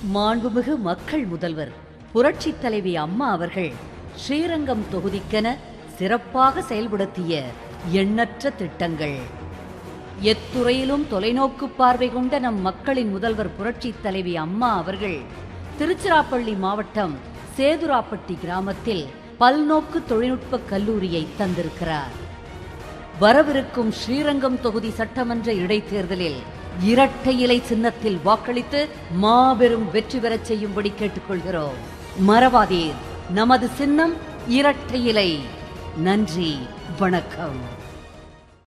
மாண்புமிகு மக்கள் முதல்வர் புரட்சித் தலைவி அம்மா அவர்கள் ஸ்ரீரங்கம் தொகுதிக்கென சிறப்பாக செயல்படுத்திய எண்ணற்ற திட்டங்கள் எத்துறையிலும் தொலைநோக்கு பார்வை கொண்ட நம் மக்களின் முதல்வர் புரட்சித் தலைவி அம்மா அவர்கள் திருச்சிராப்பள்ளி மாவட்டம் சேதுராப்பட்டி கிராமத்தில் பல்நோக்கு தொழில்நுட்ப கல்லூரியை தந்திருக்கிறார் வரவிருக்கும் ஸ்ரீரங்கம் தொகுதி சட்டமன்ற இடைத்தேர்தலில் இரட்டை இலை சின்னத்தில் வாக்களித்து மாபெரும் வெற்றி பெறச் செய்யும்படி கேட்டுக்கொள்கிறோம் மறவாதீர் நமது சின்னம் இரட்டை இலை நன்றி வணக்கம்